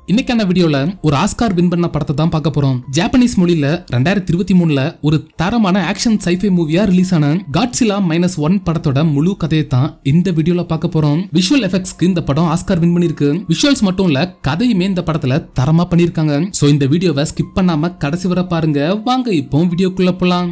இன்னைக்கான வீடியோல ஒரு ஆஸ்கார் வின் பண்ண படத்தை தான் பார்க்க போறோம் ஜாப்பனீஸ் மொழியில ரெண்டாயிரத்தி இருபத்தி மூணுல ஒரு தரமான ஆக்ஷன் சைஃபை மூவியா ரிலீஸ் ஆன காட்சிலா மைனஸ் ஒன் படத்தோட முழு கதையை தான் இந்த வீடியோல பார்க்க போறோம் விஷுவல் எஃபெக்ட்ஸ்க்கு இந்த படம் ஆஸ்கார் வின் பண்ணிருக்கு விஷுவல்ஸ் மட்டும் இல்ல கதையுமே இந்த படத்துல தரமா பண்ணிருக்காங்க சோ இந்த வீடியோவை ஸ்கிப் பண்ணாம கடைசி வரை பாருங்க வாங்க இப்போ வீடியோக்குள்ள போலாம்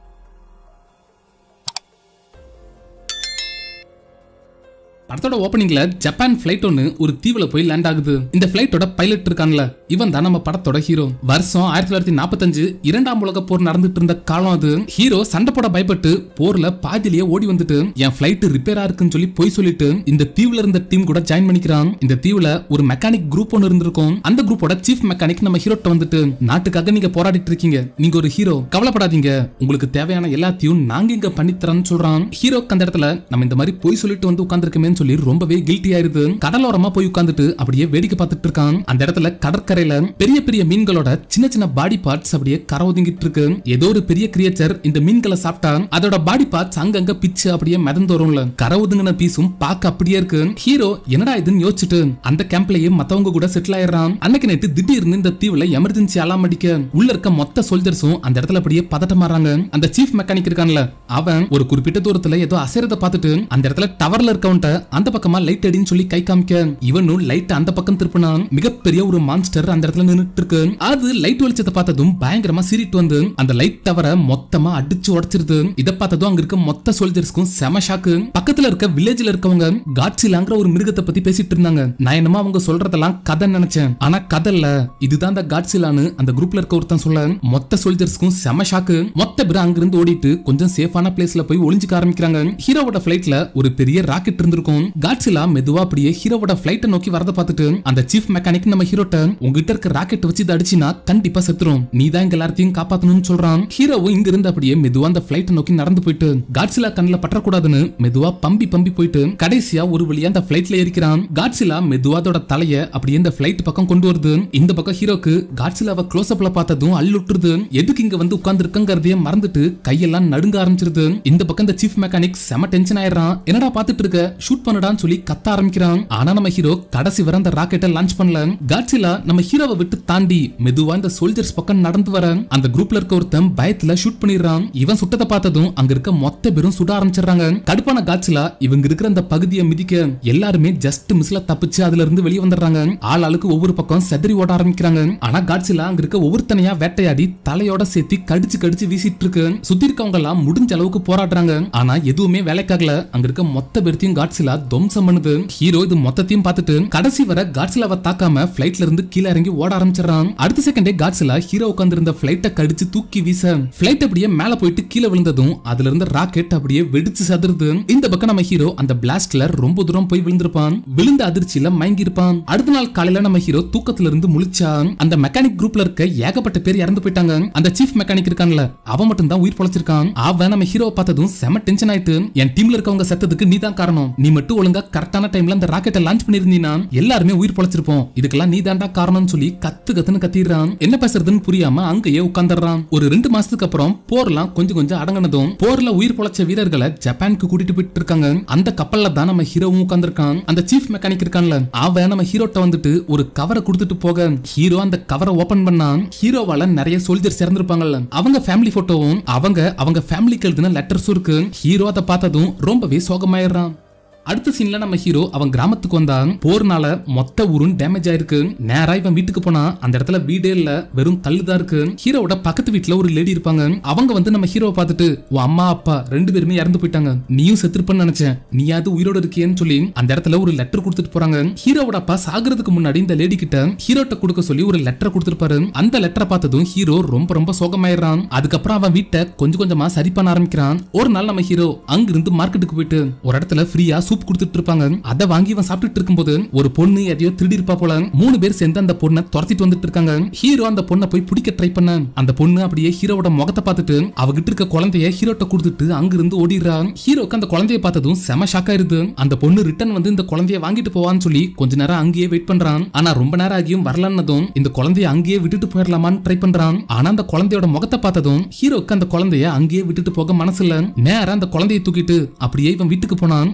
படத்தோட ஓப்பனிங்ல ஜப்பான் ஃபிளைட் ஒன்னு ஒரு தீவுல போய் லேண்ட் ஆகுது இந்த ஃபிளைட்டோட பைலட் இருக்கான்ல இவன் தான் நம்ம படத்தோட ஹீரோ வருஷம் ஆயிரத்தி தொள்ளாயிரத்தி நாற்பத்தஞ்சு இரண்டாம் உலக போர் நடந்துட்டு இருந்த காலம் அது ஹீரோ சண்டை போட பயப்பட்டு போர்ல பாதியிலேயே ஓடி வந்துட்டு என் ஃபிளைட் ரிப்பேரா இருக்குன்னு சொல்லி போய் சொல்லிட்டு இந்த தீவுல இருந்த டீம் கூட ஜாயின் பண்ணிக்கிறான் இந்த தீவுல ஒரு மெக்கானிக் குரூப் ஒன்னு இருந்திருக்கும் அந்த குரூப்போட சீஃப் மெக்கானிக் நம்ம ஹீரோட்ட வந்துட்டு நாட்டுக்காக நீங்க போராடிட்டு இருக்கீங்க நீங்க ஒரு ஹீரோ கவலைப்படாதீங்க உங்களுக்கு தேவையான எல்லாத்தையும் நாங்க இங்க பண்ணித்தரேன்னு சொல்றான் ஹீரோக்கு அந்த இடத்துல நம்ம இந்த மாதிரி போய் சொல்லிட்டு வந்து உட்கார்ந்துருக்கமேன்னு சொல்லி ரொம்பவே கில்ட்டி ஆயிருது கடலோரமா போய் உட்கார்ந்துட்டு அப்படியே வேடிக்கை பார்த்துட்டு இருக்கான் அந்த இடத்துல கடற்கரையில பெரிய பெரிய மீன்களோட சின்ன சின்ன பாடி பார்ட்ஸ் அப்படியே கரை ஒதுங்கிட்டு இருக்கு ஏதோ ஒரு பெரிய கிரியேச்சர் இந்த மீன்களை சாப்பிட்டா அதோட பாடி பார்ட்ஸ் அங்கங்க பிச்சு அப்படியே மிதந்து வரும்ல கரை ஒதுங்கின பீஸும் பார்க்க அப்படியே இருக்கு ஹீரோ என்னடா இதுன்னு யோசிச்சுட்டு அந்த கேம்ப்லயே மத்தவங்க கூட செட்டில் ஆயிடுறான் அன்னைக்கு நைட்டு திடீர்னு இந்த தீவுல எமர்ஜென்சி அலாம் அடிக்க உள்ள இருக்க மொத்த சோல்ஜர்ஸும் அந்த இடத்துல அப்படியே பதட்டமாறாங்க அந்த சீஃப் மெக்கானிக் இருக்கான்ல அவன் ஒரு குறிப்பிட்ட தூரத்துல ஏதோ அசைறத பார்த்துட்டு அந்த இடத்துல டவர்ல இருக்கவன்ட்ட அந்த பக்கமா லைட் அடின்னு சொல்லி கை காமிக்க இவனும் லைட் அந்த பக்கம் திருப்பினான் மிகப்பெரிய ஒரு மான்ஸ்டர் அந்த இடத்துல நின்னுட்டு இருக்கு அது லைட் வெளிச்சத்தை பார்த்ததும் பயங்கரமா சீறிட்டு வந்து அந்த லைட் டவரை மொத்தமா அடிச்சு உடைச்சிருது இத பார்த்ததும் அங்க இருக்க மொத்த சோல்ஜர்ஸ்க்கும் செம ஷாக்கு பக்கத்துல இருக்க வில்லேஜ்ல இருக்கவங்க காட்சிலாங்கிற ஒரு மிருகத்தை பத்தி பேசிட்டு இருந்தாங்க நான் என்னமோ அவங்க சொல்றதெல்லாம் கதை நினைச்சேன் ஆனா கதை இல்ல இதுதான் அந்த காட்சிலான்னு அந்த குரூப்ல இருக்க ஒருத்தன் சொல்ல மொத்த சோல்ஜர்ஸ்க்கும் செம ஷாக்கு மொத்த பேர் அங்கிருந்து ஓடிட்டு கொஞ்சம் சேஃபான பிளேஸ்ல போய் ஒளிஞ்சுக்க ஆரம்பிக்கிறாங்க ஹீரோவோட பிளைட்ல ஒரு பெரிய ராக்கெட் இருந்திருக்கும் காட்சிலா மெதுவா அப்படியே ஹீரோவோட பிளைட்டை நோக்கி வரத பார்த்துட்டு அந்த சீஃப் மெக்கானிக் நம்ம ஹீரோட்ட உங்ககிட்ட இருக்க ராக்கெட் வச்சு இதை அடிச்சினா கண்டிப்பா செத்துரும் நீ தான் எங்க எல்லாத்தையும் காப்பாத்தணும்னு சொல்றான் ஹீரோவும் இங்க இருந்து அப்படியே மெதுவா அந்த பிளைட்டை நோக்கி நடந்து போயிட்டு காட்சிலா கண்ணுல பற்றக்கூடாதுன்னு மெதுவா பம்பி பம்பி போயிட்டு கடைசியா ஒரு வழியா அந்த பிளைட்ல ஏறிக்கிறான் காட்சிலா மெதுவா அதோட தலைய அப்படியே இந்த பிளைட் பக்கம் கொண்டு வருது இந்த பக்கம் ஹீரோக்கு காட்சிலாவை க்ளோஸ் அப்ல பார்த்ததும் அள்ளுட்டுருது எதுக்கு இங்க வந்து உட்கார்ந்து இருக்கங்கிறதையே மறந்துட்டு கையெல்லாம் நடுங்க ஆரம்பிச்சிருது இந்த பக்கம் இந்த சீஃப் மெக்கானிக் செம டென்ஷன் ஆயிடுறான் என்னடா பாத்துட்டு இருக்க ஷூட் பண்ணுடான்னு சொல்லி கத்த ஆரம்பிக்கிறான் ஆனா நம்ம ஹீரோ கடைசி வரை அந்த ராக்கெட்டை லான்ச் பண்ணல காட்சிலா நம்ம ஹீரோவை விட்டு தாண்டி மெதுவா இந்த சோல்ஜர்ஸ் பக்கம் நடந்து வர அந்த குரூப்ல இருக்க ஒருத்தன் பயத்துல ஷூட் பண்ணிடுறான் இவன் சுட்டத்தை பார்த்ததும் அங்க இருக்க மொத்த பேரும் சுட ஆரம்பிச்சிடுறாங்க கடுப்பான காட்சிலா இவங்க இருக்கிற அந்த பகுதியை மிதிக்க எல்லாருமே ஜஸ்ட் மிஸ்ல தப்பிச்சு அதுல இருந்து வெளியே வந்துடுறாங்க ஆள் ஆளுக்கு ஒவ்வொரு பக்கம் செதறி ஓட ஆரம்பிக்கிறாங்க ஆனா காட்சிலா அங்க இருக்க ஒவ்வொருத்தனையா வேட்டையாடி தலையோட சேர்த்து கடிச்சு கடிச்சு வீசிட்டு இருக்கு சுத்தி இருக்கவங்க எல்லாம் முடிஞ்ச அளவுக்கு போராடுறாங்க ஆனா எதுவுமே வேலைக்காகல அங்க இருக்க மொத்த பேர்த்தையும் காட்சிலா துவம்சம் பண்ணுது ஹீரோ இது மொத்தத்தையும் பார்த்துட்டு கடைசி வரை காட்சிலாவை தாக்காம பிளைட்ல இருந்து கீழே இறங்கி ஓட ஆரம்பிச்சிடறான் அடுத்த செகண்டே காட்சிலா ஹீரோ உட்கார்ந்து இருந்த பிளைட்டை கடிச்சு தூக்கி வீச பிளைட் அப்படியே மேல போயிட்டு கீழே விழுந்ததும் அதுல இருந்த ராக்கெட் அப்படியே வெடிச்சு சதுருது இந்த பக்கம் நம்ம ஹீரோ அந்த பிளாஸ்ட்ல ரொம்ப தூரம் போய் விழுந்திருப்பான் விழுந்த அதிர்ச்சியில மயங்கி இருப்பான் அடுத்த நாள் காலையில நம்ம ஹீரோ தூக்கத்துல இருந்து முழிச்சான் அந்த மெக்கானிக் குரூப்ல இருக்க ஏகப்பட்ட பேர் இறந்து போயிட்டாங்க அந்த சீஃப் மெக்கானிக் இருக்கான்ல அவன் மட்டும் தான் உயிர் பொழைச்சிருக்கான் அவன் நம்ம ஹீரோவை பார்த்ததும் செம டென்ஷன் ஆயிட்டு என் டீம்ல இருக்கவங்க செத்ததுக்கு நீ தான் காரணம் நீ மட்டும் ஒழுங்கா கரெக்டான டைம்ல அந்த ராக்கெட்டை லான்ச் பண்ணிருந்தீனா எல்லாருமே உயிர் பொழைச்சிருப்போம் இதுக்கெல்லாம் நீ தாண்டா காரணம்னு சொல்லி கத்து கத்துன்னு கத்திடுறான் என்ன பேசுறதுன்னு புரியாம அங்கேயே உட்கார்ந்துடுறான் ஒரு ரெண்டு மாசத்துக்கு அப்புறம் போர்லாம் கொஞ்சம் கொஞ்சம் அடங்கினதும் போர்ல உயிர் பொழைச்ச வீரர்களை ஜப்பானுக்கு கூட்டிட்டு போயிட்டு இருக்காங்க அந்த கப்பல்ல தான் நம்ம ஹீரோவும் உட்கார்ந்திருக்கான் அந்த சீஃப் மெக்கானிக் இருக்கான்ல அவன் நம்ம ஹீரோட்ட வந்துட்டு ஒரு கவரை கொடுத்துட்டு போக ஹீரோ அந்த கவரை ஓபன் பண்ணா ஹீரோவால நிறைய சோல்ஜர்ஸ் இறந்திருப்பாங்கல்ல அவங்க ஃபேமிலி போட்டோவும் அவங்க அவங்க ஃபேமிலிக்கு எழுதின லெட்டர்ஸும் இருக்கு ஹீரோ அதை பார்த்ததும் ரொம்பவே சோகமாயிடுறான் அடுத்த சீன்ல நம்ம ஹீரோ அவன் கிராமத்துக்கு வந்தான் போர்னால மொத்த ஊரும் டேமேஜ் ஆயிருக்கு நேரா இவன் வீட்டுக்கு போனா அந்த இடத்துல வீடே இல்ல வெறும் கல்லு தான் இருக்கு ஹீரோவோட பக்கத்து வீட்டுல ஒரு லேடி இருப்பாங்க அவங்க வந்து நம்ம ஹீரோவை பார்த்துட்டு உன் அம்மா அப்பா ரெண்டு பேருமே இறந்து போயிட்டாங்க நீயும் செத்துருப்பன்னு நினைச்சேன் நீயாவது உயிரோட இருக்கியேன்னு சொல்லி அந்த இடத்துல ஒரு லெட்டர் கொடுத்துட்டு போறாங்க ஹீரோவோட அப்பா சாகுறதுக்கு முன்னாடி இந்த லேடி கிட்ட ஹீரோட்ட கொடுக்க சொல்லி ஒரு லெட்டர் கொடுத்துருப்பாரு அந்த லெட்டரை பார்த்ததும் ஹீரோ ரொம்ப ரொம்ப சோகமாயிடுறான் அதுக்கப்புறம் அவன் வீட்டை கொஞ்சம் கொஞ்சமா சரி பண்ண ஆரம்பிக்கிறான் ஒரு நாள் நம்ம ஹீரோ அங்கிருந்து மார்க்கெட்டுக்கு போயிட்டு ஒரு இடத்துல ஃப்ரீயா சூப் கொடுத்துட்டு இருப்பாங்க அதை வாங்கி இவன் சாப்பிட்டுட்டு இருக்கும்போது ஒரு பொண்ணு எதையோ திருடி இருப்பா போல மூணு பேர் சேர்ந்து அந்த பொண்ணை துரத்திட்டு வந்துட்டு இருக்காங்க ஹீரோ அந்த பொண்ணை போய் பிடிக்க ட்ரை பண்ண அந்த பொண்ணு அப்படியே ஹீரோவோட முகத்தை பார்த்துட்டு அவகிட்ட இருக்க குழந்தைய ஹீரோட்ட கொடுத்துட்டு அங்கிருந்து ஓடிடுறான் ஹீரோக்கு அந்த குழந்தைய பார்த்ததும் செம ஷாக் ஆயிருது அந்த பொண்ணு ரிட்டர்ன் வந்து இந்த குழந்தைய வாங்கிட்டு போவான்னு சொல்லி கொஞ்ச நேரம் அங்கேயே வெயிட் பண்றான் ஆனா ரொம்ப நேரம் ஆகியும் வரலன்னதும் இந்த குழந்தைய அங்கேயே விட்டுட்டு போயிடலாமான்னு ட்ரை பண்றான் ஆனா அந்த குழந்தையோட முகத்தை பார்த்ததும் ஹீரோக்கு அந்த குழந்தைய அங்கேயே விட்டுட்டு போக மனசு இல்ல நேரா அந்த குழந்தைய தூக்கிட்டு அப்படியே இவன் வீட்டுக்கு போனான் அந்த திருட்டு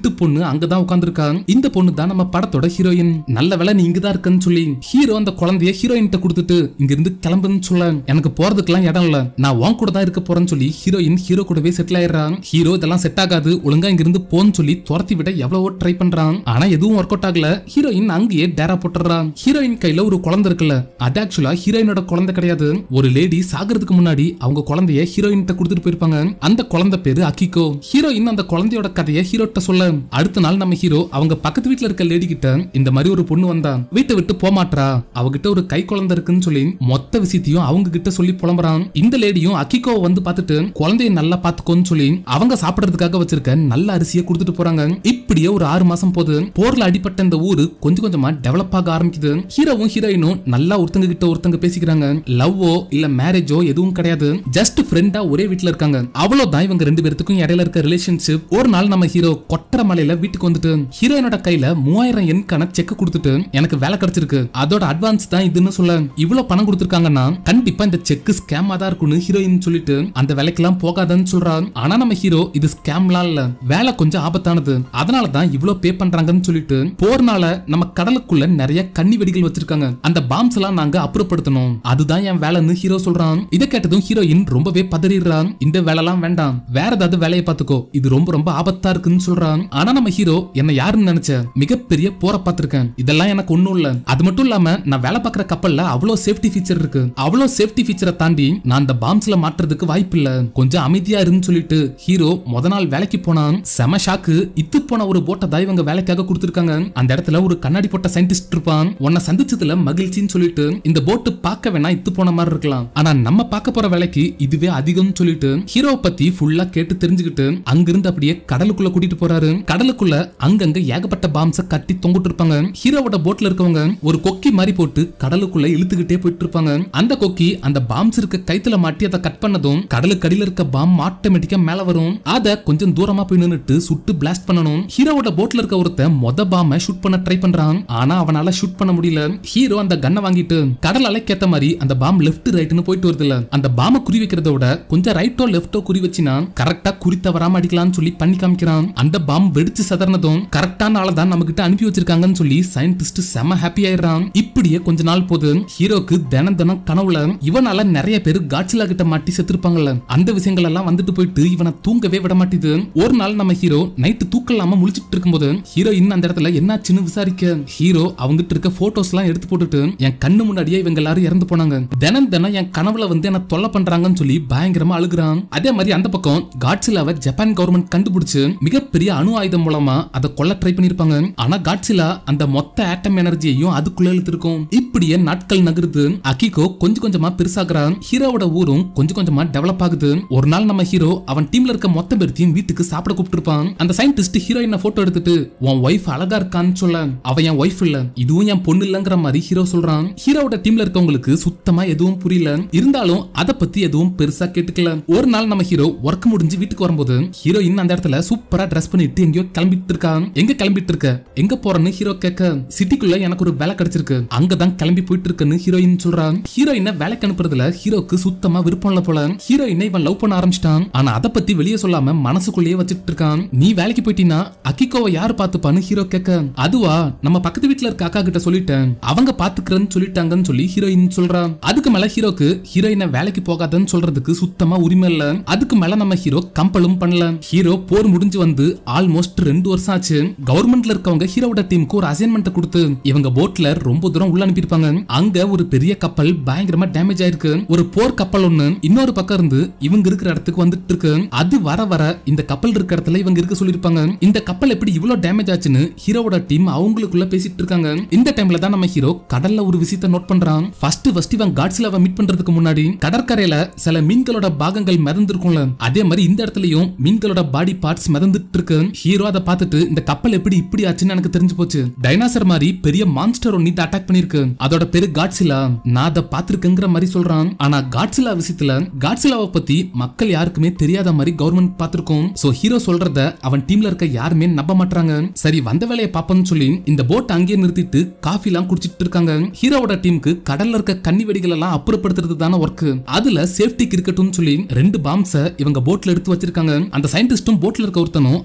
திருட்டு பொண்ணு அங்கதான் உட்காந்துருக்கா இந்த பொண்ணு தான் நம்ம படத்தோட ஹீரோயின் நல்ல வேலை நீ இங்கதான் இருக்கன்னு சொல்லி ஹீரோ அந்த குழந்தைய ஹீரோயின் கொடுத்துட்டு இங்க இருந்து கிளம்புன்னு சொல்ல எனக்கு போறதுக்கெல்லாம் இடம் இல்ல நான் உன் கூட தான் இருக்க போறேன்னு சொல்லி ஹீரோயின் ஹீரோ கூடவே செட்டில் ஆயிடுறான் ஹீரோ இதெல்லாம் செட் ஆகாது ஒழுங்கா இங்க இருந்து போன்னு சொல்லி துரத்தி விட எவ்வளவோ ட்ரை பண்றான் ஆனா எதுவும் ஒர்க் அவுட் ஆகல ஹீரோயின் அங்கேயே டேரா போட்டுறான் ஹீரோயின் கையில ஒரு குழந்தை இருக்குல்ல அது ஆக்சுவலா ஹீரோயினோட குழந்தை கிடையாது ஒரு லேடி சாகிறதுக்கு முன்னாடி அவங்க குழந்தைய ஹீரோயின் கொடுத்துட்டு போயிருப்பாங்க அந்த குழந்தை பேரு அக்கிகோ ஹீரோயின் அந்த குழந்தையோட கதையை ஹீரோட்ட சொல்ல அடுத்த நாள் நம்ம ஹீரோ அவங்க பக்கத்து வீட்ல இருக்க லேடி கிட்ட இந்த மாதிரி ஒரு பொண்ணு வந்தா வீட்டை விட்டு போமாட்றா அவகிட்ட ஒரு கை குழந்தை இருக்குன்னு சொல்லி மொத்த விஷயத்தையும் அவங்க கிட்ட சொல்லி புலம்புறான் இந்த லேடியும் அக்கிகோ வந்து பார்த்துட்டு குழந்தைய நல்லா பாத்துக்கோன்னு சொல்லி அவங்க சாப்பிடுறதுக்காக வச்சிருக்க நல்ல அரிசியை கொடுத்துட்டு போறாங்க இப்படியே ஒரு ஆறு மாசம் போது போர்ல அடிப்பட்ட இந்த ஊரு கொஞ்சம் கொஞ்சமா டெவலப் ஆக ஆரம்பிக்குது ஹீரோவும் ஹீரோயினும் நல்லா ஒருத்தங்க கிட்ட ஒருத்தங்க பேசிக்கிறாங்க லவ்வோ இல்ல மேரேஜோ எதுவும் கிடையாது ஜஸ்ட் ஃப்ரெண்டா ஒரே வீட்ல இருக்காங்க அவ்வளவுதான் இவங்க ரெண்டு பேர்த்துக்கும் இடையில இருக்க ரிலேஷன்ஷிப் ஒரு நாள் நம்ம ஹீரோ கொட்டர மலையில வீட்டுக்கு வந்துட்டு ஹீரோயினோட கையில மூவாயிரம் எண்கான செக் கொடுத்துட்டு எனக்கு வேலை கிடைச்சிருக்கு அதோட அட்வான்ஸ் தான் இதுன்னு சொல்ல இவ்வளவு பணம் கொடுத்திருக்காங்கன்னா கண்டிப்பா இந்த செக் ஸ்கேமா தான் இருக்கும்னு ஹீரோயின் சொல்லிட்டு அந்த வேலைக்கெல்லாம் போகாதன்னு சொல்றான் ஆனா நம்ம ஹீரோ இது ஸ்கேம்லாம் இல்ல வேலை கொஞ்சம் ஆபத்தானது அதனால தான் இவ்வளவு பே பண்றாங்கன்னு சொல்லிட்டு போர்னால நம்ம கடலுக்குள்ள நிறைய கன்னி வெடிகள் வச்சிருக்காங்க அந்த பாம்ஸ் எல்லாம் நாங்க அப்புறப்படுத்தணும் அதுதான் என் வேலைன்னு ஹீரோ சொல்றான் இதை கேட்டதும் ஹீரோயின் ரொம்பவே பதறிடுறான் இந்த வேலைலாம் வேண்டாம் வேற ஏதாவது வேலையை பார்த்துக்கோ இது ரொம்ப ரொம்ப ஆபத்தா இருக்குன்னு சொல்றான் ஆனா நம்ம ஹீரோ என்ன யாருன்னு நினைச்ச மிகப்பெரிய போரை பார்த்திருக்கேன் இதெல்லாம் எனக்கு ஒண்ணும் இல்ல அது மட்டும் இல்லாம நான் வேலை பார்க்குற கப்பல்ல அவ்வளவு சேஃப்டி ஃபீச்சர் இருக்கு அவ்வளவு சேஃப்டி ஃபீச்சரை தாண்டி நான் அந்த பாம்ஸ்ல மாட்டுறதுக்கு வாய்ப்பு இல்ல கொஞ்சம் அமைதியா இருன்னு சொல்லிட்டு ஹீரோ முத நாள் வேலைக்கு போனான் செம ஷாக்கு இத்து போன ஒரு போட்டை தான் இவங்க வேலைக்காக கொடுத்திருக்காங்க அந்த இடத்துல ஒரு கண்ணாடி போட்ட சயின்டிஸ்ட் இருப்பான் உன்னை சந்திச்சதுல மகிழ்ச்சின்னு சொல்லிட்டு இந்த போட்டு பார்க்க வேணா இத்து போன மாதிரி இருக்கலாம் ஆனா நம்ம பார்க்க போற வேலைக்கு இதுவே அதிகம்னு சொல்லிட்டு ஹீரோ பத்தி ஃபுல்லா கேட்டு தெரிஞ்சுக்கிட்டு அங்கிருந்து அப்படியே கடலுக்குள்ள கூட்டிட்டு போறாரு கடலுக்குள்ள அங்கங்க ஏகப்பட்ட பாம்ஸ கட்டி தொங்கிட்டு இருப்பாங்க ஹீரோவோட போட்ல இருக்கவங்க ஒரு கொக்கி மாதிரி போட்டு கடலுக்குள்ள இழுத்துக்கிட்டே போயிட்டு இருப்பாங்க அந்த கொக்கி அந்த பாம்ஸ் இருக்க கைத்துல மாட்டி அதை கட் பண்ணதும் கடலுக்கு அடியில இருக்க பாம் ஆட்டோமேட்டிக்கா மேல வரும் அத கொஞ்சம் தூரமா போய் நின்னுட்டு சுட்டு பிளாஸ்ட் பண்ணணும் ஹீரோவோட போட்ல இருக்க ஒருத்தன் மொத பாம ஷூட் பண்ண ட்ரை பண்றான் ஆனா அவனால ஷூட் பண்ண முடியல ஹீரோ அந்த கன்னை வாங்கிட்டு கடல் அலைக்கேத்த மாதிரி அந்த பாம் லெஃப்ட் ரைட்னு போயிட்டு வருதுல அந்த பாம குறி வைக்கிறத விட கொஞ்சம் ரைட்டோ லெஃப்டோ குறி வச்சினா கரெக்டா குறி தவறாம அடிக்கலாம்னு சொல்லி பண்ணி காமிக்கிறான் அந்த பாம் வெடிச்சு சதறனதும் கரெக்டான ஆளை தான் நம்ம கிட்ட அனுப்பி வச்சிருக்காங்கன்னு சொல்லி சயின்டிஸ்ட் செம ஹாப்பி ஆயிடுறான் இப்படியே கொஞ்ச நாள் போது ஹீரோக்கு தினம் தினம் கனவுல இவனால நிறைய பேர் காட்சிலா கிட்ட மாட்டி செத்துருப்பாங்கல்ல அந்த விஷயங்கள் எல்லாம் வந்துட்டு போயிட்டு இவனை தூங்கவே விட மாட்டேது ஒரு நாள் நம்ம ஹீரோ நைட்டு தூக்கம் இல்லாம முழிச்சிட்டு இருக்கும்போது ஹீரோயின் அந்த இடத்துல என்னாச்சுன்னு விசாரிக்க ஹீரோ அவங்கிட்ட இருக்க போட்டோஸ் எல்லாம் எடுத்து போட்டுட்டு என் கண்ணு முன்னாடியே இவங்க எல்லாரும் இறந்து போனாங்க தினம் தினம் என் கனவுல வந்து என்ன தொல்லை பண்றாங்கன்னு சொல்லி பயங்கரமா அழுகுறான் அதே மாதிரி அந்த பக்கம் காட்சிலாவை ஜப்பான் கவர்மெண்ட் கண்டுபிடிச்சு மிகப்பெரிய அணு ஆயுதம் மூலமா அதை கொல்ல ட்ரை பண்ணிருப்பாங்க ஆனா காட்சிலா அந்த மொத்த ஆட்டம் எனர்ஜியையும் அதுக்குள்ள இழுத்துருக்கும் இப்படியே நாட்கள் நகருது அகிகோ கொஞ்சம் கொஞ்சமா பெருசாகிறான் ஹீரோவோட ஊரும் கொஞ்சம் கொஞ்சமா டெவலப் ஆகுது ஒரு நாள் நம்ம ஹீரோ அவன் டீம்ல இருக்க மொத்த பேர்த்தையும் வீட்டுக்கு சாப்பிட கூப்பிட்டுருப்பான் அந்த சயின்டிஸ்ட் ஹீரோயினை போட்டோ எடுத்துட்டு உன் ஒய்ஃப் அழகா இருக்கான்னு சொல்ல அவ என் ஒய்ஃப் இல்ல இதுவும் என் பொண்ணு இல்லங்கிற மாதிரி ஹீரோ சொல்றான் ஹீரோவோட டீம்ல இருக்கவங்களுக்கு சுத்தமா எதுவும் புரியல இருந்தாலும் அத பத்தி எதுவும் பெருசா கேட்டுக்கல ஒரு நாள் நம்ம ஹீரோ ஒர்க் முடிஞ்சு வீட்டுக்கு வரும்போது ஹீரோயின் அந்த இடத்துல சூப்பரா ட்ரெஸ் பண்ணிட்டு எங்கேயோ கிளம்பிட்டு இருக்கான் எங்க கிளம்பிட்டு இருக்க எங்க போறன்னு ஹீரோ கேட்க சிட்டிக்குள்ள எனக்கு ஒரு வேலை கிடைச்சிருக்கு அங்கதான் கிளம்பி போயிட்டு இருக்குன்னு ஹீரோயின் சொல்றான் ஹீரோயினை வேலைக்கு அனுப்புறதுல ஹீரோக்கு சுத்தமா விருப்பம் இல்ல போல ஹீரோயினை இவன் லவ் பண்ண ஆரம்பிச்சிட்டான் ஆனா அதை பத்தி வெளியே சொல்லாம மனசுக்குள்ளேயே வச்சுட்டு இருக்கான் நீ வேலைக்கு போயிட்டீன்னா அக்கிகோவை யாரு பாத்துப்பான்னு ஹீரோ கேட்க அதுவா நம்ம பக்கத்து வீட்ல இருக்க அக்கா கிட்ட சொல்லிட்டேன் அவங்க பாத்துக்கிறேன்னு சொல்லிட்டாங்கன்னு சொல்லி ஹீரோயின் சொல்றான் அதுக்கு மேல ஹீரோக்கு ஹீரோயினை வேலைக்கு போகாதன்னு சொல்றதுக்கு சுத்தமா உரிமை இல்ல அதுக்கு மேல நம்ம ஹீரோ கம்பலும் பண்ணல ஹீரோ போர் முடிஞ்சு வந்து ஆல்மோஸ்ட் ரெண்டு வருஷம் ஆச்சு கவர்மெண்ட்ல இருக்கவங்க ஹீரோவோட டீமுக்கு ஒரு அசைன்மெண்ட் கொடுத்து இவங்க போட்ல ரொம்ப தூரம் உள்ள அனுப்பியிருப்பாங்க அங்க ஒரு பெரிய கப்பல் பயங்கரமா டேமேஜ் ஆயிருக்கு ஒரு போர் கப்பல் ஒண்ணு இன்னொரு பக்கம் இருந்து இவங்க இருக்கிற இடத்துக்கு வந்துட்டு இருக்கு அது வர வர இந்த கப்பல் இருக்க இடத்துல இவங்க இருக்க சொல்லிருப்பாங்க இந்த கப்பல் எப்படி இவ்வளவு டேமேஜ் ஆச்சுன்னு ஹீரோவோட டீம் அவங்களுக்குள்ள பேசிட்டு இருக்காங்க இந்த டைம்ல தான் நம்ம ஹீரோ கடல்ல ஒரு விஷயத்தை நோட் பண்றான் ஃபர்ஸ்ட் ஃபர்ஸ்ட் இவன் காட்ஸ்லாவை மீட் பண்றதுக்கு முன்னாடி கடற்கரையில சில மீன்களோட பாகங்கள் மிதந்திருக்கும்ல அதே மாதிரி இந்த இடத்துலயும் மீன்களோட பாடி பார்ட்ஸ் மிதந்துட்டு இருக்கு ஹீரோ அதை பார்த்துட்டு இந்த கப்பல் எப்படி இப்படி ஆச்சுன்னு எனக்கு தெரிஞ்சு போச்சு டைனாசர் மாதிரி பெரிய மான்ஸ்டர் ஒன்னு அட்டாக் பண்ணிருக்கு அதோட பேரு காட்சிலா நான் அதை பார்த்திருக்கேங்கிற மாதிரி சொல்றான் ஆனா காட்சிலா விஷயத்துல காட்சிலாவை பத்தி மக்கள் யாருக்குமே தெரியாத மாதிரி கவர்மெண்ட் பார்த்திருக்கோம் சோ ஹீரோ சொல்றத அவன் டீம்ல இருக்க யாருமே நம்ப மாட்டாங்க சரி வந்த வேலையை பாப்போம்னு சொல்லி இந்த போட் அங்கேயே நிறுத்திட்டு காஃபி எல்லாம் குடிச்சிட்டு இருக்காங்க ஹீரோவோட டீமுக்கு கடல்ல இருக்க கன்னி வெடிகள் எல்லாம் அப்புறப்படுத்துறது தானே ஒர்க் அதுல சேஃப்டிக்கு இருக்கட்டும்னு சொல்லி ரெண்டு பாம்ஸ இவங்க போட்ல எடுத்து வச்சிருக்காங்க அந்த சயின்டிஸ்டும் போட்ல இருக்க ஒருத்தனும் அந்த பாம்ஸ்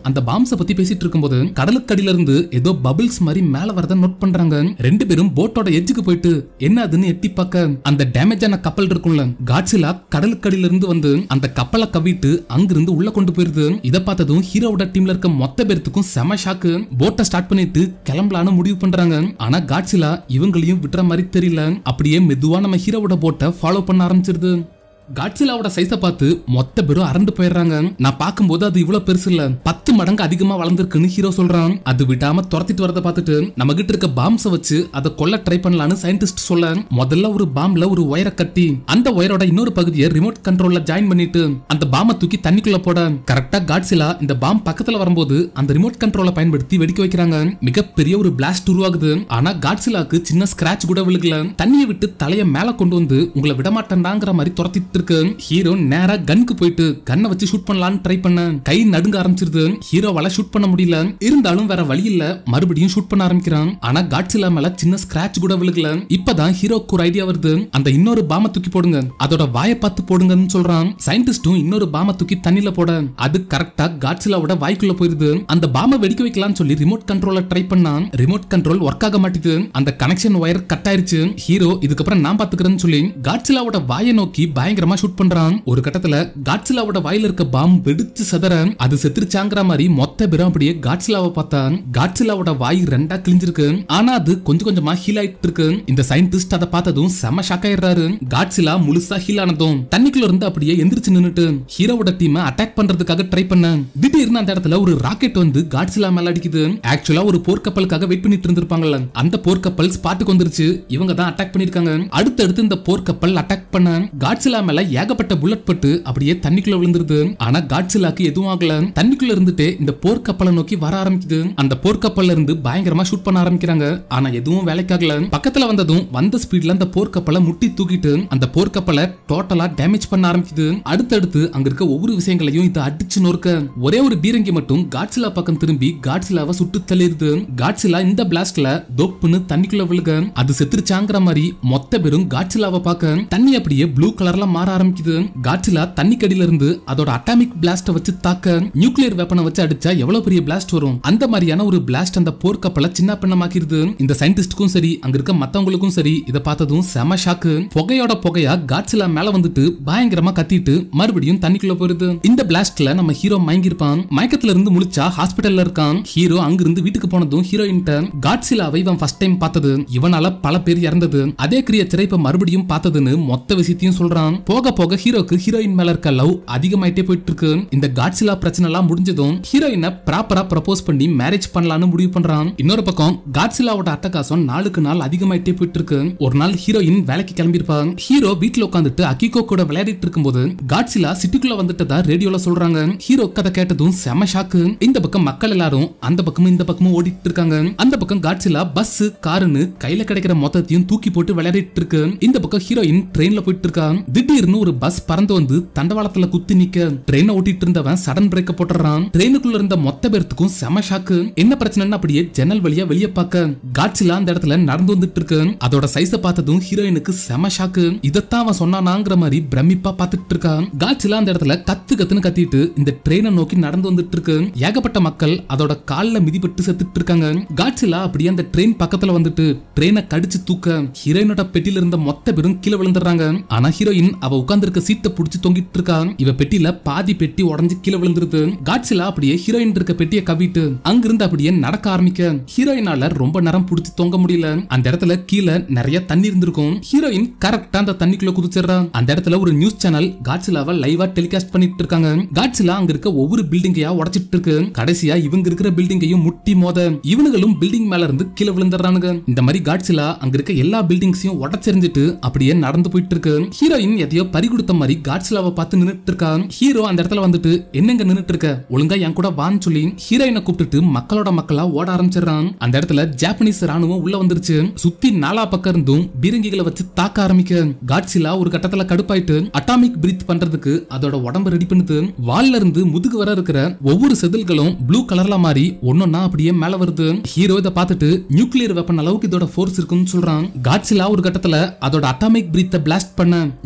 பாம்ஸ பத்தி பேசிட்டு இருக்கும்போது கடலுக்கடியில இருந்து ஏதோ பபிள்ஸ் மாதிரி மேல வரத நோட் பண்றாங்க ரெண்டு பேரும் போட்டோட எட்ஜுக்கு போயிட்டு என்ன அதுன்னு எட்டி பார்க்க அந்த டேமேஜ் ஆன கப்பல் இருக்கும்ல காட்சிலா கடலுக்கடியில இருந்து வந்து அந்த கப்பலை கவிட்டு அங்கிருந்து உள்ள கொண்டு போயிருது இத பார்த்ததும் ஹீரோவோட டீம்ல இருக்க மொத்த பேர்த்துக்கும் செம ஷாக்கு போட்டை ஸ்டார்ட் பண்ணிட்டு கிளம்பலான்னு முடிவு பண்றாங்க ஆனா காட்சிலா இவங்களையும் விட்டுற மாதிரி தெரியல அப்படியே மெதுவா நம்ம ஹீரோவோட போட்டை ஃபாலோ பண்ண ஆரம்பிச்சிருது காட்சிலாவோட சைஸ பார்த்து மொத்த பேரும் அரண்டு போயிடுறாங்க நான் பார்க்கும்போது அது இவ்வளவு பெருசு இல்ல பத்து மடங்கு அதிகமா வளர்ந்துருக்குன்னு ஹீரோ சொல்றான் அது விடாம துரத்திட்டு வரத பார்த்துட்டு நம்ம கிட்ட இருக்க பாம்ஸ வச்சு அதை கொல்ல ட்ரை பண்ணலாம்னு சயின்டிஸ்ட் சொல்ல முதல்ல ஒரு பாம்ல ஒரு ஒயரை கட்டி அந்த ஒயரோட இன்னொரு பகுதியை ரிமோட் கண்ட்ரோல்ல ஜாயின் பண்ணிட்டு அந்த பாமை தூக்கி தண்ணிக்குள்ள போட கரெக்டா காட்சிலா இந்த பாம் பக்கத்துல வரும்போது அந்த ரிமோட் கண்ட்ரோலை பயன்படுத்தி வெடிக்க வைக்கிறாங்க மிகப்பெரிய ஒரு பிளாஸ்ட் உருவாகுது ஆனா காட்சிலாக்கு சின்ன ஸ்கிராச் கூட விழுகல தண்ணியை விட்டு தலைய மேல கொண்டு வந்து உங்களை விடமாட்டேன்டாங்கிற மாதிரி துரத்திட்டு இருக்கு ஹீரோ நேரா கன்க்கு போயிட்டு கண்ணை வச்சு ஷூட் பண்ணலாம்னு ட்ரை பண்ண கை நடுங்க ஆரம்பிச்சிருது ஹீரோவால ஷூட் பண்ண முடியல இருந்தாலும் வேற வழி இல்ல மறுபடியும் ஷூட் பண்ண ஆரம்பிக்கிறான் ஆனா காட்சிலா மேல சின்ன ஸ்கிராச் கூட விழுகல இப்பதான் ஹீரோக்கு ஒரு ஐடியா வருது அந்த இன்னொரு பாம தூக்கி போடுங்க அதோட வாயை பார்த்து போடுங்கன்னு சொல்றான் சயின்டிஸ்டும் இன்னொரு பாம தூக்கி தண்ணில போட அது கரெக்டா காட்சிலாவோட வாய்க்குள்ள போயிருது அந்த பாம வெடிக்க வைக்கலாம்னு சொல்லி ரிமோட் கண்ட்ரோல ட்ரை பண்ணா ரிமோட் கண்ட்ரோல் ஒர்க் ஆக மாட்டேது அந்த கனெக்ஷன் ஒயர் கட் ஆயிருச்சு ஹீரோ இதுக்கப்புறம் நான் பாத்துக்கிறேன்னு சொல்லி காட்சிலாவோட வாயை நோக்கி பயங்கரமா ஷூட் பண்றான் ஒரு கட்டத்துல காட்சிலாவோட வாயில இருக்க பாம் வெடிச்சு சதற அது செத்துருச்சாங்கிற மாதிரி மொத்த பேரும் அப்படியே காட்சிலாவை பார்த்தான் காட்சிலாவோட வாய் ரெண்டா கிழிஞ்சிருக்கு ஆனா அது கொஞ்சம் கொஞ்சமா ஹீல் ஆயிட்டு இருக்கு இந்த சயின்டிஸ்ட் அதை பார்த்ததும் செம ஷாக் ஆயிடுறாரு காட்சிலா முழுசா ஹீல் ஆனதும் தண்ணிக்குள்ள இருந்து அப்படியே எந்திரிச்சு நின்னுட்டு ஹீரோவோட டீமை அட்டாக் பண்றதுக்காக ட்ரை பண்ண திடீர்னு அந்த இடத்துல ஒரு ராக்கெட் வந்து காட்சிலா மேல அடிக்குது ஆக்சுவலா ஒரு போர்க்கப்பலுக்காக வெயிட் பண்ணிட்டு இருந்திருப்பாங்கல்ல அந்த போர்க்கப்பல் ஸ்பாட்டுக்கு வந்துருச்சு இவங்க தான் அட்டாக் பண்ணிருக்காங்க அடுத்தடுத்து இந்த போர்க்கப்பல் அட்டாக் பண்ண காட்சிலா மேல ஏகப்பட்ட புல்லட் பட்டு அப்படியே தண்ணிக்குள்ள விழுந்துருது ஆனா காட்சிலாக்கு எதுவும் ஆகல தண்ணிக்குள்ள இருந்துட்டே இந்த போர்க்கப்பலை நோக்கி வர ஆரம்பிக்குது அந்த போர்க்கப்பல்ல இருந்து பயங்கரமா ஷூட் பண்ண ஆரம்பிக்கிறாங்க ஆனா எதுவும் வேலைக்காகல பக்கத்துல வந்ததும் வந்த ஸ்பீட்ல அந்த போர்க்கப்பலை முட்டி தூக்கிட்டு அந்த போர்க்கப்பலை டோட்டலா டேமேஜ் பண்ண ஆரம்பிக்குது அடுத்தடுத்து அங்க இருக்க ஒவ்வொரு விஷயங்களையும் இது அடிச்சு நொறுக்க ஒரே ஒரு பீரங்கி மட்டும் காட்சிலா பக்கம் திரும்பி காட்சிலாவை சுட்டு தள்ளிடுது காட்சிலா இந்த பிளாஸ்ட்ல தோப்புன்னு தண்ணிக்குள்ள விழுக அது செத்துருச்சாங்கிற மாதிரி மொத்த பேரும் காட்சிலாவை பார்க்க தண்ணி அப்படியே ப்ளூ கலர்ல மாற ஆரம்பிக்குது காட்சிலா தண்ணிக்கடியில இருந்து அதோட அட்டாமிக் பிளாஸ்ட வச்சு தாக்க நியூக்ளியர் வெப்பனை வச்சு அடிச்சா எவ்வளவு பெரிய பிளாஸ்ட் வரும் அந்த மாதிரியான ஒரு பிளாஸ்ட் அந்த போர்க்கப்பலை சின்ன பின்னமாக்கிருது இந்த சயின்டிஸ்டுக்கும் சரி அங்க இருக்க மத்தவங்களுக்கும் சரி இதை பார்த்ததும் செம ஷாக்கு புகையோட புகையா காட்சிலா மேல வந்துட்டு பயங்கரமா கத்திட்டு மறுபடியும் தண்ணிக்குள்ள போயிருது இந்த பிளாஸ்ட்ல நம்ம ஹீரோ மயங்கி இருப்பான் மயக்கத்துல இருந்து முழிச்சா ஹாஸ்பிட்டல்ல இருக்கான் ஹீரோ அங்கிருந்து வீட்டுக்கு போனதும் ஹீரோயின்ட்ட காட்சிலாவை இவன் ஃபர்ஸ்ட் டைம் பார்த்தது இவனால பல பேர் இறந்தது அதே கிரியேச்சரை இப்ப மறுபடியும் பார்த்ததுன்னு மொத்த விஷயத்தையும் சொல்றான் போக போக ஹீரோக்கு ஹீரோயின் மேல இருக்க லவ் அதிகமாயிட்டே போயிட்டு இருக்கு இந்த காட்சிலா பிரச்சனை எல்லாம் முடிஞ்சதும் ஹீரோயினை ப்ராப்பரா ப்ரப்போஸ் பண்ணி மேரேஜ் பண்ணலாம்னு முடிவு பண்றான் இன்னொரு பக்கம் காட்சிலாவோட அட்டகாசம் நாளுக்கு நாள் அதிகமாயிட்டே போயிட்டு இருக்கு ஒரு நாள் ஹீரோயின் வேலைக்கு கிளம்பியிருப்பாங்க ஹீரோ வீட்டுல உட்காந்துட்டு அகிகோ கூட விளையாடிட்டு இருக்கும்போது காட்சிலா சிட்டிக்குள்ள வந்துட்டதா ரேடியோல சொல்றாங்க ஹீரோ கதை கேட்டதும் செம ஷாக்கு இந்த பக்கம் மக்கள் எல்லாரும் அந்த பக்கமும் இந்த பக்கமும் ஓடிட்டு இருக்காங்க அந்த பக்கம் காட்சிலா பஸ் காருன்னு கையில கிடைக்கிற மொத்தத்தையும் தூக்கி போட்டு விளையாடிட்டு இருக்கு இந்த பக்கம் ஹீரோயின் ட்ரெயின்ல போயிட்டு இருக்கா திடீர்னு ஒரு பஸ் பறந்து வந்து தண்டவாளத்துல குத்தி நிக்க ட்ரெயினை ஓட்டிட்டு இருந்தவன் சடன் பிரேக்க போட்டுறான் ட்ரெயினுக்குள்ள இருந்த மொத்த பேர்த்துக்கும் செம ஷாக்கு என்ன பிரச்சனைன்னு அப்படியே ஜன்னல் வழியா வெளியே பார்க்க காட்சிலா அந்த இடத்துல நடந்து வந்துட்டு இருக்கு அதோட சைஸ பார்த்ததும் ஹீரோயினுக்கு செம ஷாக்கு இதத்தான் அவன் சொன்னானாங்கிற மாதிரி பிரமிப்பா பார்த்துட்டு இருக்கா காட்சிலா அந்த இடத்துல கத்து கத்துன்னு கத்திட்டு இந்த ட்ரெயினை நோக்கி நடந்து வந்துட்டு இருக்கு ஏகப்பட்ட மக்கள் அதோட கால்ல மிதிப்பட்டு செத்துட்டு இருக்காங்க காட்சிலா அப்படியே அந்த ட்ரெயின் பக்கத்துல வந்துட்டு ட்ரெயினை கடிச்சு தூக்க ஹீரோயினோட பெட்டியில இருந்த மொத்த பேரும் கீழே விழுந்துடுறாங்க ஆனா ஹீரோயின் அவ உட்கார்ந்திருக்க சீட்டை புடிச்சு தொங்கிட்டு இருக்கா இவ பெட்டியில பாதி பெட்டி உடஞ்சு கீழே விழுந்துருது காட்சிலா அப்படியே ஹீரோயின் இருக்க பெட்டியை கவிட்டு அங்கிருந்து அப்படியே நடக்க ஆரம்பிக்க ஹீரோயினால ரொம்ப நேரம் புடிச்சு தொங்க முடியல அந்த இடத்துல கீழே நிறைய தண்ணி இருந்திருக்கும் ஹீரோயின் கரெக்டா அந்த தண்ணிக்குள்ள குதிச்சிடுறா அந்த இடத்துல ஒரு நியூஸ் சேனல் காட்சிலாவை லைவா டெலிகாஸ்ட் பண்ணிட்டு இருக்காங்க காட்சிலா அங்க இருக்க ஒவ்வொரு பில்டிங்கையா உடைச்சிட்டு இருக்கு கடைசியா இவங்க இருக்கிற பில்டிங்கையும் முட்டி மோத இவனுங்களும் பில்டிங் மேல இருந்து கீழே விழுந்துடுறானுங்க இந்த மாதிரி காட்சிலா அங்க இருக்க எல்லா பில்டிங்ஸையும் உடச்செறிஞ்சிட்டு அப்படியே நடந்து போயிட்டு இருக்கு ஹீரோயின் எதையோ பறி கொடுத்த மாதிரி காட்சிலாவை பார்த்து நின்னுட்டு இருக்கா ஹீரோ அந்த இடத்துல வந்துட்டு என்னங்க நின்னுட்டு இருக்க ஒழுங்கா என் கூட வான்னு சொல்லி ஹீரோயினை கூப்பிட்டுட்டு மக்களோட மக்களா ஓட ஆரம்பிச்சிடுறான் அந்த இடத்துல ஜாப்பனீஸ் ராணுவம் உள்ள வந்துருச்சு சுத்தி நாலா பக்கம் இருந்தும் பீரங்கிகளை வச்சு தாக்க ஆரம்பிக்க காட்சிலா ஒரு கட்டத்துல கடுப்பாயிட்டு அட்டாமிக் பிரீத் பண்றதுக்கு அதோட உடம்ப ரெடி பண்ணுது வால்ல இருந்து முதுகு வர இருக்கிற ஒவ்வொரு செதில்களும் ப்ளூ கலர்ல மாறி ஒன்னொன்னா அப்படியே மேல வருது ஹீரோ இதை பார்த்துட்டு நியூக்ளியர் வெப்பன் அளவுக்கு இதோட ஃபோர்ஸ் இருக்குன்னு சொல்றான் காட்சிலா ஒரு கட்டத்துல அதோட அட்டாமிக் பிரீத்தை பிளாஸ்ட் பண்ண நியூக்ளியர்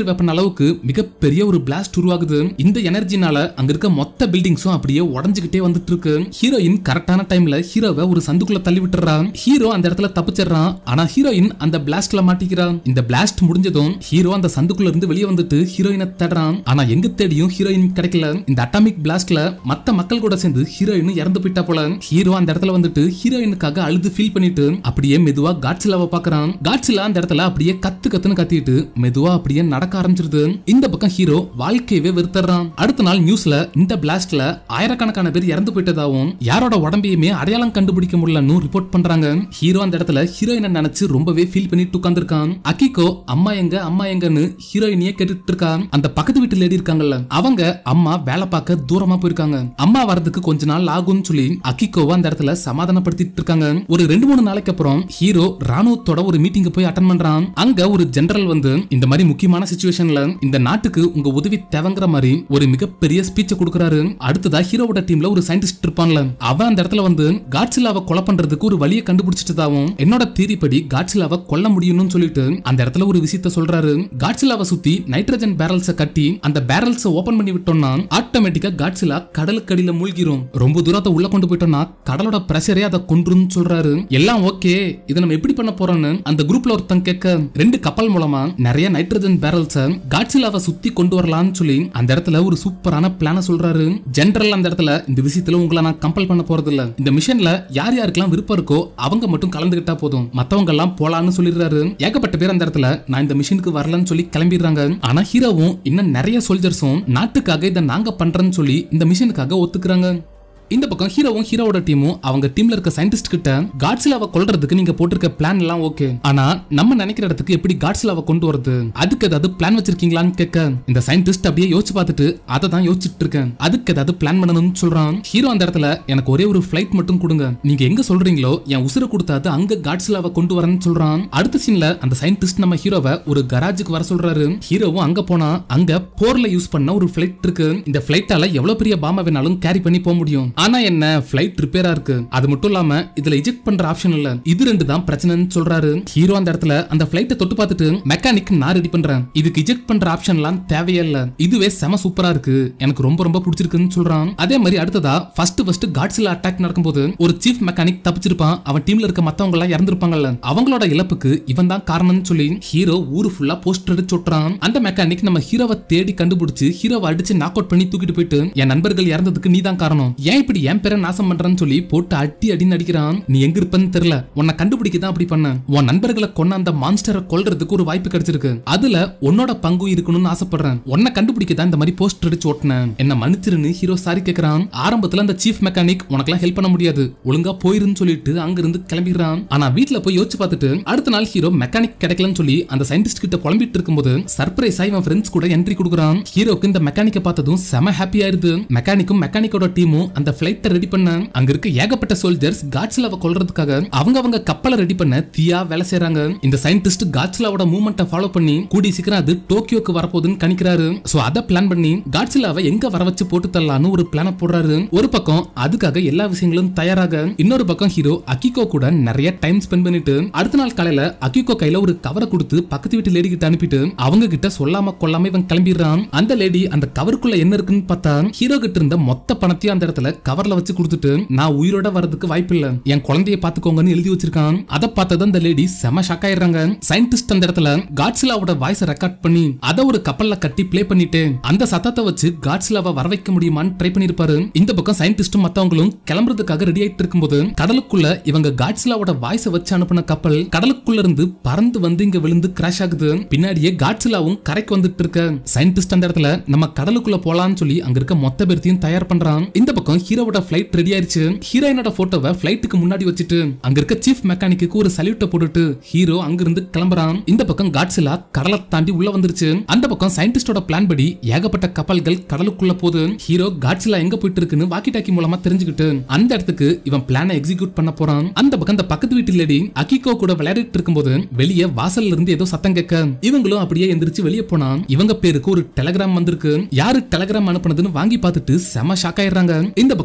நியூக்ளியர் வெப்பன் அளவுக்கு மிகப்பெரிய ஒரு பிளாஸ்ட் உருவாகுது இந்த எனர்ஜினால அங்க இருக்க மொத்த பில்டிங்ஸும் அப்படியே உடஞ்சுக்கிட்டே வந்துட்டு இருக்கு ஹீரோயின் கரெக்டான டைம்ல ஹீரோவை ஒரு சந்துக்குள்ள தள்ளி விட்டுறான் ஹீரோ அந்த இடத்துல தப்பிச்சிடுறான் ஆனா ஹீரோயின் அந்த பிளாஸ்ட்ல மாட்டிக்கிறான் இந்த பிளாஸ்ட் முடிஞ்சதும் ஹீரோ அந்த சந்துக்குள்ள இருந்து வெளியே வந்துட்டு ஹீரோயினை தேடுறான் ஆனா எங்க தேடியும் ஹீரோயின் கிடைக்கல இந்த அட்டாமிக் பிளாஸ்ட்ல மத்த மக்கள் கூட சேர்ந்து ஹீரோயின் இறந்து போயிட்டா போல ஹீரோ அந்த இடத்துல வந்துட்டு ஹீரோயினுக்காக அழுது ஃபீல் பண்ணிட்டு அப்படியே மெதுவா காட்சிலாவை பாக்குறான் காட்சிலா அந்த இடத்துல அப்படியே கத்து கத்துன்னு கத்திட்டு மெதுவா அப்படியே நடக்க ஆரம்பிச்சிருது இந்த பக்கம் ஹீரோ வாழ்க்கையவே வெறுத்துறான் அடுத்த நாள் நியூஸ்ல இந்த பிளாஸ்ட்ல ஆயிரக்கணக்கான பேர் இறந்து போயிட்டதாவும் யாரோட உடம்பையுமே அடையாளம் கண்டுபிடிக்க முடியலன்னு ரிப்போர்ட் பண்றாங்க ஹீரோ அந்த இடத்துல ஹீரோயினை நினைச்சு ரொம்பவே ஃபீல் பண்ணிட்டு உட்கார்ந்திருக்கான் அக்கிகோ அம்மா எங்க அம்மா எங்கன்னு ஹீரோயினியே கேட்டுட்டு இருக்கான் அந்த பக்கத்து வீட்டு லேடி இருக்காங்கல்ல அவங்க அம்மா வேலை பார்க்க தூரமா போயிருக்காங்க அம்மா வரதுக்கு கொஞ்ச நாள் ஆகும்னு சொல்லி அக்கிகோவை அந்த இடத்துல சமாதானப்படுத்திட்டு இருக்காங்க ஒரு ரெண்டு மூணு நாளைக்கு அப்புறம் ஹீரோ ராணுவத்தோட ஒரு மீட்டிங் போய் அட்டன் பண்றான் அங்க ஒரு ஜெனரல் வந்து இந்த மாதிரி முக்கியமான சுச்சுவேஷன்ல இந்த நாட்டுக்கு உங்க உதவி தேவைங்கிற மாதிரி ஒரு மிகப்பெரிய ஸ்பீச்சை கொடுக்கறாரு அடுத்ததா ஹீரோவோட டீம்ல ஒரு சயின்டிஸ்ட் இருப்பான்ல அவன் அந்த இடத்துல வந்து காட்சிலாவை கொலை பண்றதுக்கு ஒரு வழியை கண்டுபிடிச்சிட்டதாவும் என்னோட தீரி படி காட்சிலாவை கொல்ல முடியும்னு சொல்லிட்டு அந்த இடத்துல ஒரு விஷயத்த சொல்றாரு காட்சிலாவை சுத்தி நைட்ரஜன் பேரல்ஸ கட்டி அந்த பேரல்ஸ ஓபன் பண்ணி விட்டோம்னா ஆட்டோமேட்டிக்கா காட்சிலா கடலுக்கு அடியில மூழ்கிரும் ரொம்ப தூரத்தை உள்ள கொண்டு போயிட்டோம்னா கடலோட பிரஷரே அதை கொன்றுன்னு சொல்றாரு எல்லாம் ஓகே இதை நம்ம எப்படி பண்ண போறோம்னு அந்த குரூப்ல ஒருத்தன் கேட்க ரெண்டு கப்பல் மூலமா நிறைய நைட்ரஜன் பேரல்ஸ காட்சிலாவை சுத்தி கொண்டு வரலாம்னு சொல்லி அந்த இடத்துல ஒரு சூப்பரான பிளான சொல்றாரு ஜெனரல் அந்த இடத்துல இந்த விஷயத்துல உங்களை நான் கம்பல் பண்ண போறது இல்ல இந்த மிஷன்ல யார் யாருக்கெல்லாம் விருப்பம் இருக்கோ அவங்க மட்டும் கலந்துகிட்டா போதும் மத்தவங்க எல்லாம் போலான்னு சொல்லிடுறாரு ஏகப்பட்ட பேர் அந்த இடத்துல நான் இந்த மிஷனுக்கு வரலன்னு சொல்லி கிளம்பிடுறாங்க ஆனா ஹீரோவும் இன்னும் நிறைய சோல்ஜர்ஸும் நாட்டுக்காக இதை நாங்க பண்றேன்னு சொல்லி இந்த மிஷனுக்காக ஒத்துக்குறாங்க இந்த பக்கம் ஹீரோவும் ஹீரோவோட டீமும் அவங்க டீம்ல இருக்க சயின்டிஸ்ட் கிட்ட காட்ஸிலாவை கொல்றதுக்கு நீங்க போட்டிருக்க பிளான் எல்லாம் ஓகே ஆனா நம்ம நினைக்கிற இடத்துக்கு எப்படி காட்ஸிலாவை கொண்டு வரது அதுக்கு ஏதாவது பிளான் வச்சிருக்கீங்களான்னு கேட்க இந்த சயின்டிஸ்ட் அப்படியே யோசிச்சு பார்த்துட்டு அதை தான் யோசிச்சுட்டு இருக்கேன் அதுக்கு ஏதாவது பிளான் பண்ணணும்னு சொல்றான் ஹீரோ அந்த இடத்துல எனக்கு ஒரே ஒரு ஃபிளைட் மட்டும் கொடுங்க நீங்க எங்க சொல்றீங்களோ என் உசுரை கொடுத்தாது அங்க காட்ஸிலாவை கொண்டு வரேன்னு சொல்றான் அடுத்த சீன்ல அந்த சயின்டிஸ்ட் நம்ம ஹீரோவை ஒரு கராஜுக்கு வர சொல்றாரு ஹீரோவும் அங்க போனா அங்க போர்ல யூஸ் பண்ண ஒரு ஃபிளைட் இருக்கு இந்த ஃபிளைட்டால எவ்வளவு பெரிய பாம்பை வேணாலும் கேரி பண்ணி போக முடியும் ஆனா என்ன ஃபிளைட் ரிப்பேரா இருக்கு அது மட்டும் இல்லாம இதுல இஜெக்ட் பண்ற ஆப்ஷன் இல்ல இது ரெண்டு தான் பிரச்சனைன்னு சொல்றாரு ஹீரோ அந்த இடத்துல அந்த ஃபிளைட்டை தொட்டு பார்த்துட்டு மெக்கானிக் நான் ரெடி பண்றேன் இதுக்கு இஜெக்ட் பண்ற ஆப்ஷன்லாம் தேவையே இல்ல இதுவே செம சூப்பரா இருக்கு எனக்கு ரொம்ப ரொம்ப பிடிச்சிருக்குன்னு சொல்றான் அதே மாதிரி அடுத்ததா ஃபர்ஸ்ட் ஃபர்ஸ்ட் காட்ஸில் அட்டாக் நடக்கும்போது ஒரு சீஃப் மெக்கானிக் தப்பிச்சிருப்பான் அவன் டீம்ல இருக்க மத்தவங்க எல்லாம் இறந்திருப்பாங்கல்ல அவங்களோட இழப்புக்கு இவன் தான் காரணம்னு சொல்லி ஹீரோ ஊரு ஃபுல்லா போஸ்டர் அடிச்சு விட்டுறான் அந்த மெக்கானிக் நம்ம ஹீரோவை தேடி கண்டுபிடிச்சு ஹீரோவை அடிச்சு நாக் அவுட் பண்ணி தூக்கிட்டு போயிட்டு என் நண்பர்கள் இறந்ததுக்கு நீ தான் காரணம் ஏன் இப்படி என் பேரை நாசம் பண்றேன்னு சொல்லி போட்டு அடி அடின்னு அடிக்கிறான் நீ எங்க இருப்பன்னு தெரியல உன்னை கண்டுபிடிக்க தான் அப்படி பண்ண உன் நண்பர்களை கொன்ன அந்த மான்ஸ்டரை கொல்றதுக்கு ஒரு வாய்ப்பு கிடைச்சிருக்கு அதுல உன்னோட பங்கு இருக்கணும்னு ஆசைப்படுறேன் உன்னை கண்டுபிடிக்க தான் இந்த மாதிரி போஸ்டர் அடிச்சு ஓட்டினேன் என்ன மன்னிச்சிருன்னு ஹீரோ சாரி கேக்குறான் ஆரம்பத்துல அந்த சீஃப் மெக்கானிக் உனக்கெல்லாம் ஹெல்ப் பண்ண முடியாது ஒழுங்கா போயிருன்னு சொல்லிட்டு அங்க இருந்து கிளம்பிடுறான் ஆனா வீட்ல போய் யோசிச்சு பார்த்துட்டு அடுத்த நாள் ஹீரோ மெக்கானிக் கிடைக்கலன்னு சொல்லி அந்த சயின்டிஸ்ட் கிட்ட புலம்பிட்டு இருக்கும்போது சர்ப்ரைஸா இவன் ஃப்ரெண்ட்ஸ் கூட என்ட்ரி கொடுக்குறான் ஹீரோக்கு இந்த மெக்கானிக்கை பார்த்ததும் செம ஹாப்பி ஆயிருது மெக்கானிக்கும் மெக்கானிக்கோட டீமும் அந்த பிளைட்டை ரெடி பண்ண அங்க இருக்க ஏகப்பட்ட சோல்ஜர்ஸ் காட்ஸ்லாவை கொல்றதுக்காக அவங்க அவங்க கப்பலை ரெடி பண்ண தீயா வேலை செய்றாங்க இந்த சயின்டிஸ்ட் காட்ஸ்லாவோட மூவ்மெண்ட்டை ஃபாலோ பண்ணி கூடி சீக்கிரம் அது டோக்கியோக்கு வரப்போகுதுன்னு கணிக்கிறாரு சோ அதை பிளான் பண்ணி காட்ஸ்லாவை எங்க வர வச்சு போட்டு தரலான்னு ஒரு பிளான போடுறாரு ஒரு பக்கம் அதுக்காக எல்லா விஷயங்களும் தயாராக இன்னொரு பக்கம் ஹீரோ அக்கிகோ கூட நிறைய டைம் ஸ்பெண்ட் பண்ணிட்டு அடுத்த நாள் காலையில அக்கிகோ கையில ஒரு கவரை கொடுத்து பக்கத்து வீட்டு லேடி கிட்ட அனுப்பிட்டு அவங்க கிட்ட சொல்லாம கொல்லாம இவன் கிளம்பிடுறான் அந்த லேடி அந்த கவருக்குள்ள என்ன இருக்குன்னு பார்த்தா ஹீரோ கிட்ட இருந்த மொத்த பணத்தையும் அந்த இடத்துல கவர்ல வச்சு கொடுத்துட்டு நான் உயிரோட வரதுக்கு வாய்ப்பு இல்ல என் குழந்தைய பாத்துக்கோங்கன்னு எழுதி வச்சிருக்கான் அதை பார்த்தது அந்த லேடி செம ஷாக் ஆயிடுறாங்க சயின்டிஸ்ட் அந்த இடத்துல காட்ஸிலாவோட வாய்ஸ் ரெக்கார்ட் பண்ணி அதை ஒரு கப்பல்ல கட்டி ப்ளே பண்ணிட்டு அந்த சத்தத்தை வச்சு காட்ஸிலாவை வர வைக்க முடியுமான்னு ட்ரை பண்ணிருப்பாரு இந்த பக்கம் சயின்டிஸ்டும் மத்தவங்களும் கிளம்புறதுக்காக ரெடி ஆயிட்டு இருக்கும்போது கடலுக்குள்ள இவங்க காட்ஸிலாவோட வாய்ஸை வச்சு அனுப்பின கப்பல் கடலுக்குள்ள இருந்து பறந்து வந்து இங்க விழுந்து கிராஷ் ஆகுது பின்னாடியே காட்ஸிலாவும் கரைக்கு வந்துட்டு இருக்க சயின்டிஸ்ட் அந்த இடத்துல நம்ம கடலுக்குள்ள போலான்னு சொல்லி அங்க இருக்க மொத்த பேர்த்தையும் தயார் பண்றான் இந்த பக்கம் ஹீரோவோட ஃபிளைட் ரெடி ஆயிருச்சு ஹீரோயினோட போட்டோவை ஃபிளைட்டுக்கு முன்னாடி வச்சுட்டு அங்க இருக்க சீஃப் மெக்கானிக்கு ஒரு சல்யூட்டை போட்டுட்டு ஹீரோ அங்கிருந்து கிளம்புறான் இந்த பக்கம் காட்ஸிலா கடலை தாண்டி உள்ள வந்துருச்சு அந்த பக்கம் சயின்டிஸ்டோட பிளான் படி ஏகப்பட்ட கப்பல்கள் கடலுக்குள்ள போகுது ஹீரோ காட்ஸிலா எங்க போயிட்டு இருக்குன்னு வாக்கி டாக்கி மூலமா தெரிஞ்சுக்கிட்டு அந்த இடத்துக்கு இவன் பிளானை எக்ஸிக்யூட் பண்ண போறான் அந்த பக்கம் அந்த பக்கத்து வீட்டு லேடி அகிகோ கூட விளையாடிட்டு இருக்கும்போது வெளியே வாசல்ல இருந்து ஏதோ சத்தம் கேட்க இவங்களும் அப்படியே எந்திரிச்சு வெளியே போனா இவங்க பேருக்கு ஒரு டெலகிராம் வந்திருக்கு யாரு டெலகிராம் அனுப்புனதுன்னு வாங்கி பார்த்துட்டு செம ஷாக் ஆயிடுறாங்க இந்த பக்கம்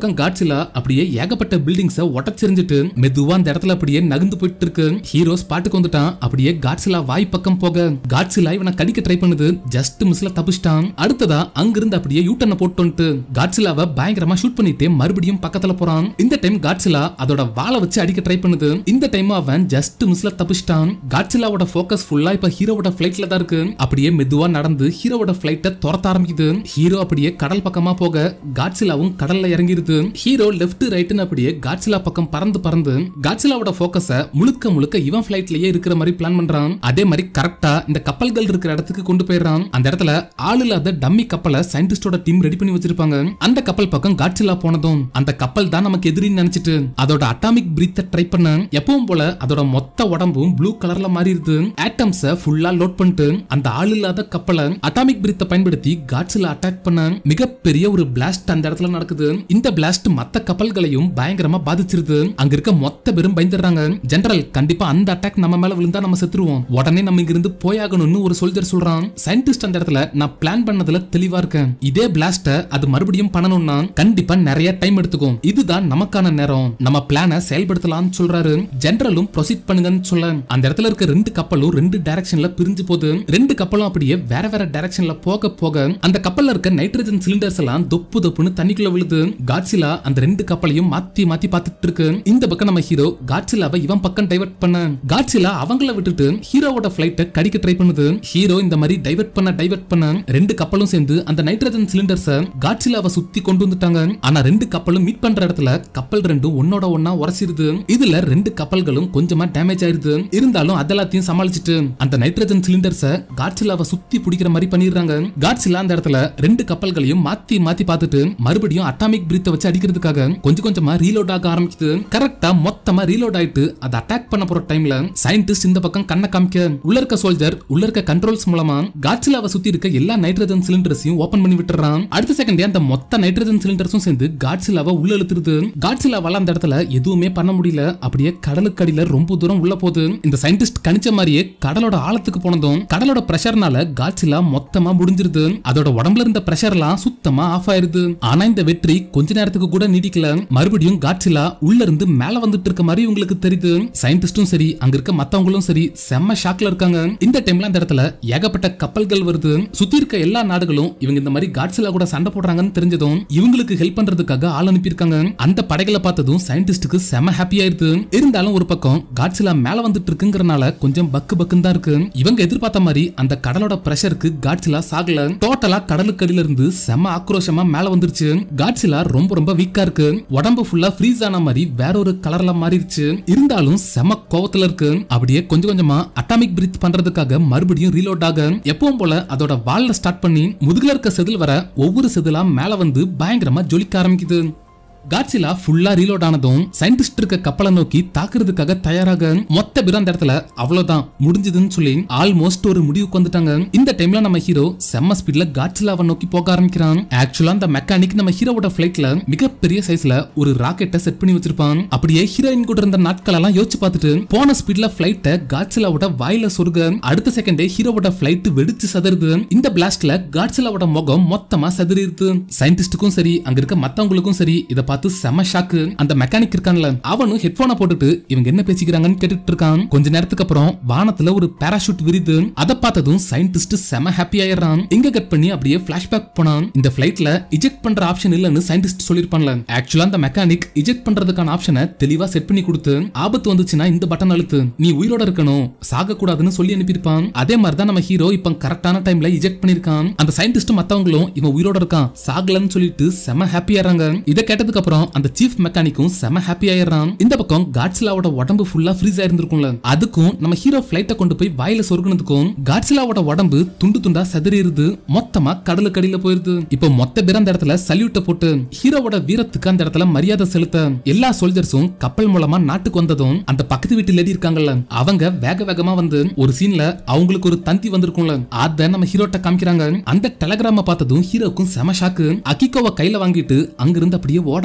பக்கம் காட்சிலா அப்படியே ஏகப்பட்ட பில்டிங்ஸ உடச்செறிஞ்சிட்டு மெதுவா அந்த இடத்துல அப்படியே நகர்ந்து போயிட்டு இருக்கு ஹீரோ ஸ்பாட்டுக்கு வந்துட்டான் அப்படியே காட்சிலா வாய் பக்கம் போக காட்சிலா இவனை கடிக்க ட்ரை பண்ணுது ஜஸ்ட் மிஸ்ல தப்பிச்சிட்டான் அடுத்ததா அங்கிருந்து அப்படியே யூட்டனை போட்டு வந்துட்டு காட்சிலாவை பயங்கரமா ஷூட் பண்ணிட்டு மறுபடியும் பக்கத்துல போறான் இந்த டைம் காட்சிலா அதோட வாளை வச்சு அடிக்க ட்ரை பண்ணுது இந்த டைம் அவன் ஜஸ்ட் மிஸ்ல தப்பிச்சிட்டான் காட்சிலாவோட ஃபோக்கஸ் ஃபுல்லா இப்ப ஹீரோவோட ஃபிளைட்ல தான் இருக்கு அப்படியே மெதுவா நடந்து ஹீரோவோட ஃபிளைட்டை துரத்த ஆரம்பிக்குது ஹீரோ அப்படியே கடல் பக்கமா போக காட்சிலாவும் கடல்ல இறங்கிருது ஹீரோ லெஃப்ட் ரைட்னு அப்படியே காட்சிலா பக்கம் பறந்து பறந்து காட்சிலாவோட ஃபோக்கஸ முழுக்க முழுக்க இவன் ஃபிளைட்லயே இருக்கிற மாதிரி பிளான் பண்றான் அதே மாதிரி கரெக்டா இந்த கப்பல்கள் இருக்கிற இடத்துக்கு கொண்டு போயிடுறான் அந்த இடத்துல ஆள் இல்லாத டம்மி கப்பலை சயின்டிஸ்டோட டீம் ரெடி பண்ணி வச்சிருப்பாங்க அந்த கப்பல் பக்கம் காட்சிலா போனதும் அந்த கப்பல் தான் நமக்கு எதிரின்னு நினைச்சிட்டு அதோட அட்டாமிக் பிரீத்தை ட்ரை பண்ண எப்பவும் போல அதோட மொத்த உடம்பும் ப்ளூ கலர்ல மாறிடுது ஆட்டம்ஸ ஃபுல்லா லோட் பண்ணிட்டு அந்த ஆள் இல்லாத கப்பலை அட்டாமிக் பிரீத்தை பயன்படுத்தி காட்சிலா அட்டாக் பண்ண மிகப்பெரிய ஒரு பிளாஸ்ட் அந்த இடத்துல நடக்குது இந்த பிளாஸ்ட் மத்த கப்பல்களையும் பயங்கரமா பாதிச்சிருது அங்க இருக்க மொத்த பேரும் பயந்துடுறாங்க ஜெனரல் கண்டிப்பா அந்த அட்டாக் நம்ம மேல விழுந்தா நம்ம செத்துருவோம் உடனே நம்ம இங்க இருந்து போயாகணும்னு ஒரு சோல்ஜர் சொல்றான் சயின்டிஸ்ட் அந்த இடத்துல நான் பிளான் பண்ணதுல தெளிவா இருக்கேன் இதே பிளாஸ்ட அது மறுபடியும் பண்ணணும்னா கண்டிப்பா நிறைய டைம் எடுத்துக்கும் இதுதான் நமக்கான நேரம் நம்ம பிளான செயல்படுத்தலாம்னு சொல்றாரு ஜெனரலும் ப்ரொசீட் பண்ணுங்கன்னு சொல்ல அந்த இடத்துல இருக்க ரெண்டு கப்பலும் ரெண்டு டைரக்ஷன்ல பிரிஞ்சு போகுது ரெண்டு கப்பலும் அப்படியே வேற வேற டைரக்ஷன்ல போக போக அந்த கப்பல்ல இருக்க நைட்ரஜன் சிலிண்டர்ஸ் எல்லாம் தொப்பு தொப்புன்னு தண்ணிக்குள்ள விழுது காட்சிலா அந்த ரெண்டு கப்பலையும் மாத்தி மாத்தி பார்த்துட்டு இருக்கு இந்த பக்கம் நம்ம ஹீரோ காட்சிலாவை இவன் பக்கம் டைவர்ட் பண்ண காட்சிலா அவங்கள விட்டுட்டு ஹீரோவோட பிளைட்டை கடிக்க ட்ரை பண்ணுது ஹீரோ இந்த மாதிரி டைவர்ட் பண்ண டைவர்ட் பண்ண ரெண்டு கப்பலும் சேர்ந்து அந்த நைட்ரஜன் சிலிண்டர்ஸ காட்சிலாவை சுத்தி கொண்டு வந்துட்டாங்க ஆனா ரெண்டு கப்பலும் மீட் பண்ற இடத்துல கப்பல் ரெண்டும் ஒன்னோட ஒன்னா உரசிருது இதுல ரெண்டு கப்பல்களும் கொஞ்சமா டேமேஜ் ஆயிருது இருந்தாலும் அதெல்லாத்தையும் சமாளிச்சுட்டு அந்த நைட்ரஜன் சிலிண்டர்ஸ காட்சிலாவை சுத்தி பிடிக்கிற மாதிரி பண்ணிடுறாங்க காட்சிலா அந்த இடத்துல ரெண்டு கப்பல்களையும் மாத்தி மாத்தி பார்த்துட்டு மறுபடியும் அட்டாமிக் பிரீத்தை வச்சு அடிக்கிறதுக்காக கொஞ்சம் கொஞ்சமா ரீலோட் ஆக ஆரம்பிக்குது கரெக்டா மொத்தமா ரீலோட் ஆயிட்டு அதை அட்டாக் பண்ண போற டைம்ல சயின்டிஸ்ட் இந்த பக்கம் கண்ணை காமிக்க உள்ள இருக்க சோல்ஜர் உள்ள இருக்க கண்ட்ரோல்ஸ் மூலமா காட்சிலாவை சுத்தி இருக்க எல்லா நைட்ரஜன் சிலிண்டர்ஸையும் ஓபன் பண்ணி விட்டுறான் அடுத்த செகண்டே அந்த மொத்த நைட்ரஜன் சிலிண்டர்ஸும் சேர்ந்து காட்சிலாவை உள்ள இழுத்துருது காட்சிலாவால அந்த இடத்துல எதுவுமே பண்ண முடியல அப்படியே கடலுக்கு அடியில ரொம்ப தூரம் உள்ள போகுது இந்த சயின்டிஸ்ட் கணிச்ச மாதிரியே கடலோட ஆழத்துக்கு போனதும் கடலோட பிரஷர்னால காட்சிலா மொத்தமா முடிஞ்சிருது அதோட உடம்புல இருந்த பிரஷர் எல்லாம் சுத்தமா ஆஃப் ஆயிருது ஆனா இந்த வெற்றி கொஞ்ச நேரத்துக்கு கூட நீடிக்கல மறுபடியும் காட்சிலா உள்ள இருந்து மேல வந்துட்டு இருக்க மாதிரி உங்களுக்கு தெரியுது சயின்டிஸ்டும் சரி அங்க இருக்க மத்தவங்களும் சரி செம்ம ஷாக்ல இருக்காங்க இந்த டைம்ல அந்த இடத்துல ஏகப்பட்ட கப்பல்கள் வருது சுத்தி இருக்க எல்லா நாடுகளும் இவங்க இந்த மாதிரி காட்சிலா கூட சண்டை போடுறாங்கன்னு தெரிஞ்சதும் இவங்களுக்கு ஹெல்ப் பண்றதுக்காக ஆள் அனுப்பியிருக்காங்க அந்த படைகளை பார்த்ததும் சயின்டிஸ்டுக்கு செம ஹாப்பி ஆயிருது இருந்தாலும் ஒரு பக்கம் காட்சிலா மேல வந்துட்டு இருக்குங்கிறனால கொஞ்சம் பக்கு பக்குன்னு தான் இருக்கு இவங்க எதிர்பார்த்த மாதிரி அந்த கடலோட பிரஷருக்கு காட்சிலா சாகல டோட்டலா கடலுக்கு அடியில இருந்து செம ஆக்ரோஷமா மேல வந்துருச்சு காட்சிலா ரொம்ப ரொம்ப வீக்கா இருக்கு உடம்பு ஃபுல்லா ஃப்ரீஸ் ஆன மாதிரி வேற ஒரு கலர்ல மாறிடுச்சு இருந்தாலும் செம கோவத்துல இருக்கு அப்படியே கொஞ்சம் கொஞ்சமா அட்டாமிக் பிரீத் பண்றதுக்காக மறுபடியும் ரீலோட் ஆக எப்பவும் போல அதோட வால்ல ஸ்டார்ட் பண்ணி முதுகுல இருக்க செதில் வர ஒவ்வொரு செதிலா மேல வந்து பயங்கரமா ஜொலிக்க ஆரம்பிக்குது காட்சிலா ஃபுல்லா ரீலோட் ஆனதும் சயின்டிஸ்ட் இருக்க கப்பலை நோக்கி தாக்குறதுக்காக தயாராக மொத்த பேரும் அந்த இடத்துல அவ்வளவுதான் முடிஞ்சதுன்னு சொல்லி ஆல்மோஸ்ட் ஒரு முடிவுக்கு வந்துட்டாங்க இந்த டைம்ல நம்ம ஹீரோ செம்ம ஸ்பீட்ல காட்சிலாவை நோக்கி போக ஆரம்பிக்கிறான் ஆக்சுவலா அந்த மெக்கானிக் நம்ம ஹீரோவோட பிளைட்ல மிகப்பெரிய சைஸ்ல ஒரு ராக்கெட்டை செட் பண்ணி வச்சிருப்பான் அப்படியே ஹீரோயின் கூட இருந்த நாட்கள் எல்லாம் யோசிச்சு பார்த்துட்டு போன ஸ்பீட்ல பிளைட்டை காட்சிலாவோட வாயில சொருக அடுத்த செகண்டே ஹீரோவோட பிளைட் வெடிச்சு சதறுது இந்த பிளாஸ்ட்ல காட்சிலாவோட முகம் மொத்தமா சதறிடுது சயின்டிஸ்டுக்கும் சரி அங்க இருக்க மத்தவங்களுக்கும் சரி இத பார்த்து செம ஷாக்கு அந்த மெக்கானிக் இருக்கான்ல அவனும் ஹெட்போனை போட்டுட்டு இவங்க என்ன பேசிக்கிறாங்கன்னு கேட்டுட்டு இருக்கான் கொஞ்ச நேரத்துக்கு அப்புறம் வானத்துல ஒரு பேராஷூட் விரிது அதை பார்த்ததும் சயின்டிஸ்ட் செம ஹாப்பி ஆயிடுறான் இங்க கட் பண்ணி அப்படியே பிளாஷ்பேக் போனான் இந்த பிளைட்ல இஜெக்ட் பண்ற ஆப்ஷன் இல்லன்னு சயின்டிஸ்ட் சொல்லிருப்பான்ல ஆக்சுவலா அந்த மெக்கானிக் இஜெக்ட் பண்றதுக்கான ஆப்ஷனை தெளிவா செட் பண்ணி கொடுத்து ஆபத்து வந்துச்சுன்னா இந்த பட்டன் அழுத்து நீ உயிரோட இருக்கணும் சாக கூடாதுன்னு சொல்லி அனுப்பியிருப்பான் அதே மாதிரி தான் நம்ம ஹீரோ இப்ப கரெக்டான டைம்ல இஜெக்ட் பண்ணிருக்கான் அந்த சயின்டிஸ்ட் மத்தவங்களும் இவன் உயிரோட இருக்கான் சாகலன்னு சொல்லிட்டு செம ஹாப்பி ஆறாங்க இதை கேட்டதுக்கு அப்புறம் அந்த சீஃப் மெக்கானிக்கும் செம ஹாப்பி ஆயிடுறான் இந்த பக்கம் காட்சிலாவோட உடம்பு ஃபுல்லா ஃப்ரீஸ் ஆயிருந்திருக்கும்ல அதுக்கும் நம்ம ஹீரோ பிளைட்டை கொண்டு போய் வாயில சொருகுனதுக்கும் காட்சிலாவோட உடம்பு துண்டு துண்டா சதுரிடுது மொத்தமா கடலுக்கு அடியில போயிருது இப்போ மொத்த பேர் அந்த இடத்துல சல்யூட்டை போட்டு ஹீரோவோட வீரத்துக்கு அந்த இடத்துல மரியாதை செலுத்த எல்லா சோல்ஜர்ஸும் கப்பல் மூலமா நாட்டுக்கு வந்ததும் அந்த பக்கத்து வீட்டு லேடி இருக்காங்கல்ல அவங்க வேக வேகமா வந்து ஒரு சீன்ல அவங்களுக்கு ஒரு தந்தி வந்திருக்கும்ல அத நம்ம ஹீரோட்ட காமிக்கிறாங்க அந்த டெலகிராம பார்த்ததும் ஹீரோக்கும் செம ஷாக்கு அகிகோவை கையில வாங்கிட்டு அங்கிருந்து அப்படியே ஓட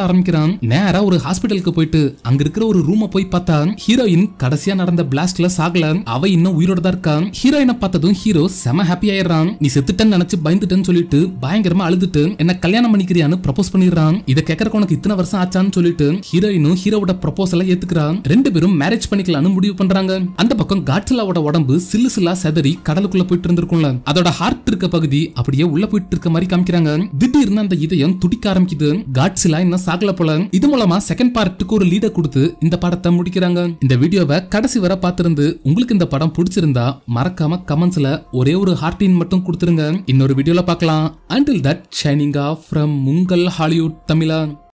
ஆரம்பிக்கிறான் நேரா ஒரு ஹாஸ்பிட்டலுக்கு போயிட்டு அங்க இருக்கிற ஒரு ரூம போய் பார்த்தா ஹீரோயின் கடைசியா நடந்த பிளாஸ்ட்ல சாகல அவ இன்னும் உயிரோட தான் இருக்கா ஹீரோயினை பார்த்ததும் ஹீரோ செம ஹாப்பி ஆயிடுறான் நீ செத்துட்டேன்னு நினைச்சு பயந்துட்டேன்னு சொல்லிட்டு பயங்கரமா அழுதுட்டு என்ன கல்யாணம் பண்ணிக்கிறியான்னு ப்ரப்போஸ் பண்ணிடுறான் இதை கேட்கறக்கு உனக்கு இத்தனை வருஷம் ஆச்சான்னு சொல்லிட்டு ஹீரோயினும் ஹீரோவோட ப்ரப்போசலை ஏத்துக்கிறான் ரெண்டு பேரும் மேரேஜ் பண்ணிக்கலாம்னு முடிவு பண்றாங்க அந்த பக்கம் காட்சிலாவோட உடம்பு சில்லு சில்லா செதறி கடலுக்குள்ள போயிட்டு இருந்திருக்கும்ல அதோட ஹார்ட் இருக்க பகுதி அப்படியே உள்ள போயிட்டு இருக்க மாதிரி காமிக்கிறாங்க திடீர்னு அந்த இதயம் துடிக்க ஆரம்பிக்குது காட்சிலா இன்னும் சாகல போல இது மூலமா செகண்ட் பார்ட்டுக்கு ஒரு லீட கொடுத்து இந்த படத்தை முடிக்கிறாங்க இந்த வீடியோவை கடைசி வரை பார்த்திருந்து உங்களுக்கு இந்த படம் பிடிச்சிருந்தா மறக்காம கமெண்ட்ஸ்ல ஒரே ஒரு ஹார்டின் மட்டும் கொடுத்துருங்க இன்னொரு வீடியோல பார்க்கலாம் until that signing off from உங்கள் ஹாலிவுட் தமிழா